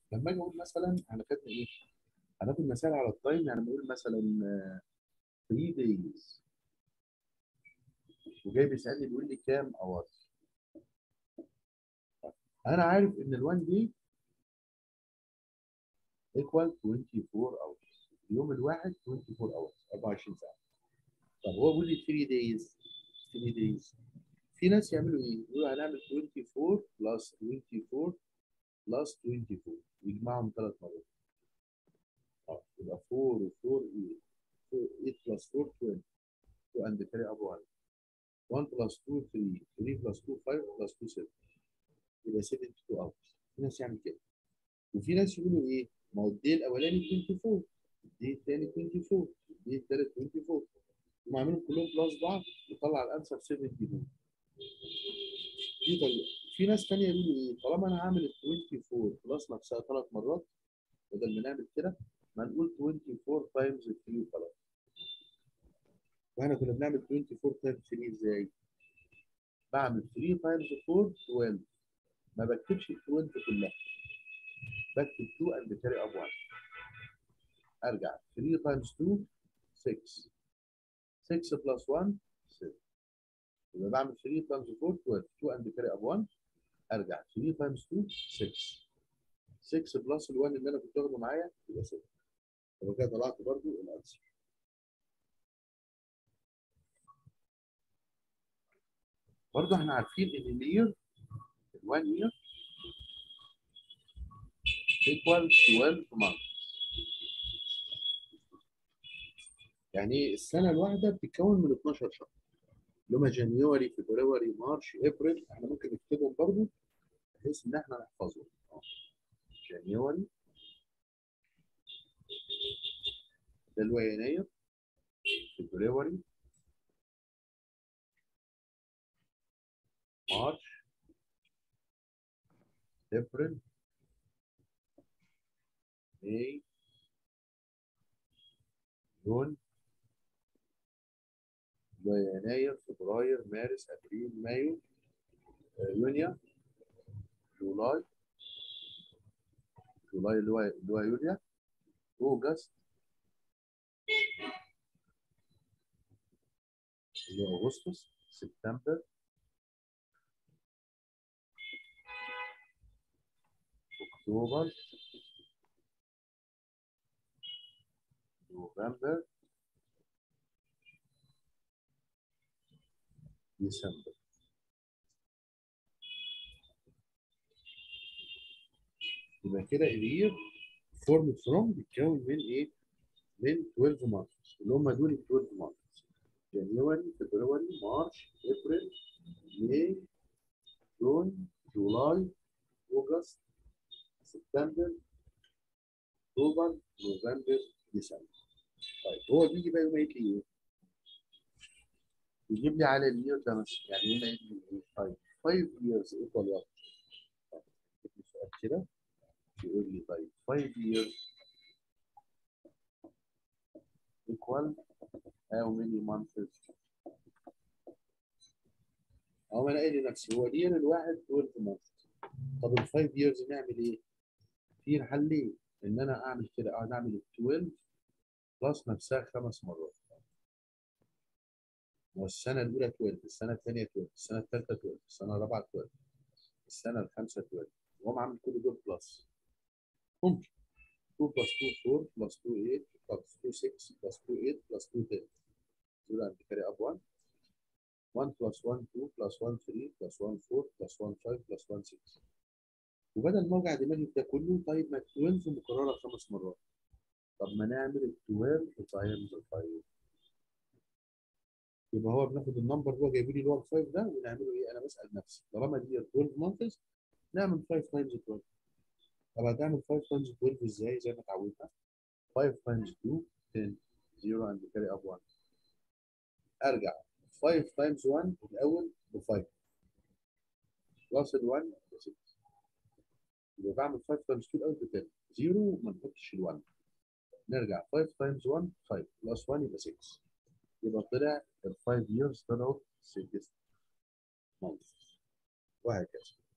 لما اجي اقول مثلا احنا خدنا ايه؟ هناخد مثال على التايم يعني بقول مثلا 3 دايز وجاي بيسالني بيقول لي كام اور انا عارف ان ال 1 دي ايكوال 24 hours اليوم الواحد 24 hours 24 ساعه طب هو بيقول لي 3 دايز 3 دايز في ناس يعملوا ايه؟ يقولوا هنعمل 24 بلس 24 بلس 24 يجمعهم ثلاث مرات اه يبقى 4 و4 8 8 بلس 4 20 2 and carry up 1 1 بلس 2 3 3 بلس 2 5 بلس 2 7 يبقى 72 hours في ناس يعمل كده وفي ناس يقولوا ايه؟ ما هو الدي الاولاني 24 الدي الثاني 24 الدي الثالث 24 هم عاملين كلهم بلس بعض يطلع الانسر 72 دي طريقه في ناس ثانيه يقولوا ايه طالما انا هعمل ال 24 بلس نفسها ثلاث مرات بدل ما نعمل كده ما نقول 24 تايمز 3 وخلاص واحنا كنا بنعمل 24 تايمز 3 ازاي؟ بعمل 3 تايمز 4 12 ما بكتبش ال 20 كلها بكتب 2 اند كاري اب 1 ارجع 3 تايمز 2 6 6 بلس 1 7 يبقى بعمل 3 تايمز 4 12 2 اند كاري اب 1 ارجع 3 تايمز 2 6 6 بلس ال 1 اللي انا كنت واخده معايا يبقى 6 يبقى كده طلعت برضو الانسر برضه احنا عارفين ان الير ال 1 year equal 12 months يعني ايه السنه الواحده بتتكون من 12 شهر اللي هم جانيوري فبراير مارش ابريل احنا ممكن نكتبهم برضه بحيث ان احنا نحفظهم جانيوري ده اللي هو يناير فبراير مارش ابريل ماي جون اللي هو يناير فبراير مارس ابريل مايو يونيو جولاي جولاي اللي هو اللي هو يوليا اوجست اللي هو اغسطس سبتمبر اكتوبر نوفمبر ديسمبر يبقى كده الير فورم فروم بيتكون من ايه؟ من 12 مانثs اللي هم دول ال 12 مانثs جانيوري فبراير مارش ابريل ماي جون جولاي اوجست سبتمبر اكتوبر نوفمبر ديسمبر طيب هو بيجي بقى يوم قايل لي ايه؟ يجيب لي على الير ده مثلا يعني يوم قايل لي ايه؟ طيب 5 years equal what؟ طيب يجيب لي سؤال كده يقول لي طيب 5 years equal how many months؟ أو أنا قايل لنفسي هو الير الواحد 12 months طب ال 5 years نعمل إيه؟ في حلين إن أنا أعمل كده أه نعمل ال 12 بلس نفسها خمس مرات والسنة الأولى 12 السنة الثانية 12 السنة الثالثة 12 السنة الرابعة 12 السنة الخامسة 12 وهم عامل كل دول بلس ممكن 2 بلس 2 4 بلس 2 8 بلس 2 6 بلس 2 8 بلس 2 10 دول عند كاري اب 1 1 بلس 1 2 بلس 1 3 بلس 1 4 بلس 1 5 بلس 1 6 وبدل ما اوجع دماغي ده كله طيب ما 12 مكرره خمس مرات طب ما نعمل ال 12 تايمز 5 يبقى هو بناخد النمبر اللي هو جايب لي اللي هو ال 5 ده ونعمله ايه؟ انا بسال نفسي طالما دي 12 مانثس نعمل 5 تايمز 12 طب هتعمل 5 تايمز 12 ازاي زي ما اتعودنا 5 تايمز 2 10 0 اند كاري اب 1 ارجع 5 تايمز 1 الاول ب 5 بلس ال 1 ب 6 يبقى بعمل 5 تايمز 2 الاول ب 10 0 ما نحطش ال 1 نرجع 5 تايمز 1 5 بلس 1 يبقى 6 يبقى طلع ال 5 years طلعوا 6 months وهكذا